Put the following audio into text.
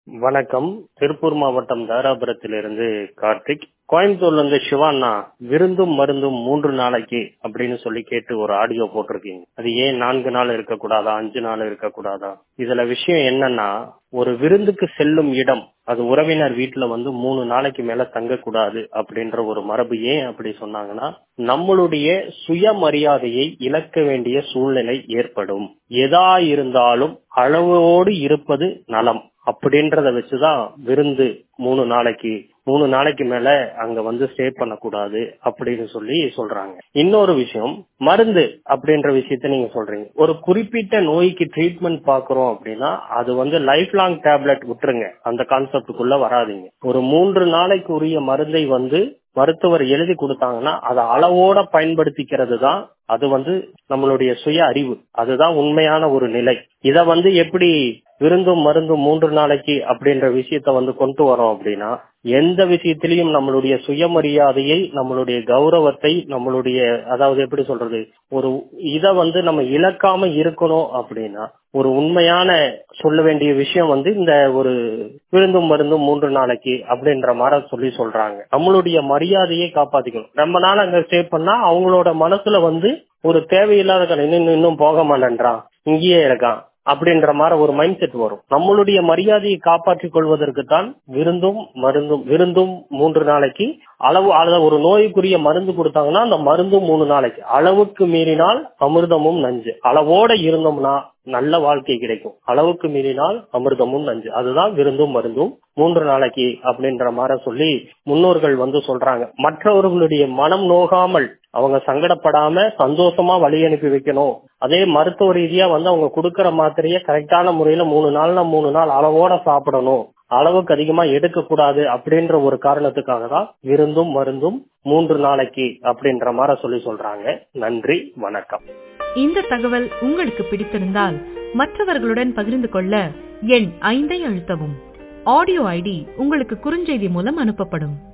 வணக்கம் திருப்பூர் மாவட்டம் தாராபுரத்திலிருந்து கார்த்திக் கோயம்புத்தூர்ல இருந்து சிவாண்ணா விருந்தும் மருந்தும் மூன்று நாளைக்கு அப்படின்னு சொல்லி கேட்டு ஒரு ஆடியோ போட்டிருக்கீங்க அது ஏன் நான்கு நாள் இருக்கக்கூடாதா அஞ்சு நாள் இருக்கக்கூடாதா இதுல விஷயம் என்னன்னா ஒரு விருந்துக்கு செல்லும் இடம் அது உறவினர் வீட்டுல வந்து மூணு நாளைக்கு மேல தங்கக்கூடாது அப்படின்ற ஒரு மரபு ஏன் அப்படி சொன்னாங்கன்னா நம்மளுடைய சுயமரியாதையை இழக்க வேண்டிய சூழ்நிலை ஏற்படும் எதா இருந்தாலும் அளவோடு இருப்பது நலம் அப்படின்றத வச்சுதான் விருந்து மூணு நாளைக்கு மூணு நாளைக்கு மேல அங்க வந்து ஸ்டே பண்ணக்கூடாது அப்படின்னு சொல்லி சொல்றாங்க இன்னொரு விஷயம் மருந்து அப்படின்ற விஷயத்த நீங்க சொல்றீங்க ஒரு குறிப்பிட்ட நோய்க்கு ட்ரீட்மெண்ட் பாக்குறோம் அப்படின்னா அது வந்து லைஃப் லாங் டேப்லெட் விட்டுருங்க அந்த கான்செப்டுக்குள்ள வராதிங்க ஒரு மூன்று நாளைக்கு உரிய மருந்தை வந்து மருத்துவர் எழுதி கொடுத்தாங்கன்னா அதை அளவோட பயன்படுத்திக்கிறது தான் அது வந்து நம்மளுடைய சுய அறிவு அதுதான் உண்மையான ஒரு நிலை இத வந்து எப்படி விருந்தும் மருந்தும் மூன்று நாளைக்கு அப்படின்ற விஷயத்த வந்து கொண்டு வரோம் அப்படின்னா எந்த விஷயத்திலையும் நம்மளுடைய சுயமரியாதையை நம்மளுடைய கௌரவத்தை நம்மளுடைய அதாவது எப்படி சொல்றது ஒரு இத வந்து நம்ம இழக்காம இருக்கணும் அப்படின்னா ஒரு உண்மையான சொல்ல வேண்டிய விஷயம் வந்து இந்த ஒரு விருந்தும் மருந்தும் மூன்று நாளைக்கு அப்படின்ற மாதிரி சொல்லி சொல்றாங்க நம்மளுடைய மரியாதையை காப்பாத்திக்கணும் ரொம்ப நாள் அங்க ஸ்டே பண்ணா அவங்களோட மனசுல வந்து ஒரு தேவையில்லாத இன்னும் இன்னும் போக மாட்டேன்றான் இங்கேயே இருக்கான் அப்படின்ற மாதிரி ஒரு மைண்ட் செட் வரும் நம்மளுடைய மரியாதையை காப்பாற்றிக் கொள்வதற்கு தான் விருந்தும் மருந்தும் விருந்தும் மூன்று நாளைக்கு அளவு அளவு ஒரு நோய்க்குரிய மருந்து கொடுத்தாங்கன்னா அந்த மருந்தும் மூணு நாளைக்கு அளவுக்கு மீறினால் அமிர்தமும் நஞ்சு அளவோட இருந்தோம்னா நல்ல வாழ்க்கை கிடைக்கும் அளவுக்கு மீறினால் அமிர்தமும் நஞ்சு அதுதான் விருந்தும் மருந்தும் மூன்று நாளைக்கு அப்படின்ற மாதிரி சொல்லி முன்னோர்கள் வந்து சொல்றாங்க மற்றவர்களுடைய மனம் நோகாமல் அவங்க சங்கடப்படாம சந்தோஷமா வழி அனுப்பி வைக்கணும் அதே மருத்துவ ரீதியா வந்து அவங்க கொடுக்கற மாத்திரைய கரெக்டான முறையில மூணு நாள்னா மூணு நாள் அளவோட சாப்பிடணும் அளவுக்கு அதிகமா எடுக்க கூடாது அப்படின்ற ஒரு காரணத்துக்காக தான் விருந்தும் மருந்தும் மூன்று நாளைக்கு அப்படின்ற மாதிரி சொல்லி சொல்றாங்க நன்றி வணக்கம் இந்த தகவல் உங்களுக்கு பிடித்திருந்தால் மற்றவர்களுடன் பகிர்ந்து கொள்ள எண் ஐந்தை அழுத்தவும் ஆடியோ ஐடி உங்களுக்கு குறுஞ்செய்தி மூலம் அனுப்பப்படும்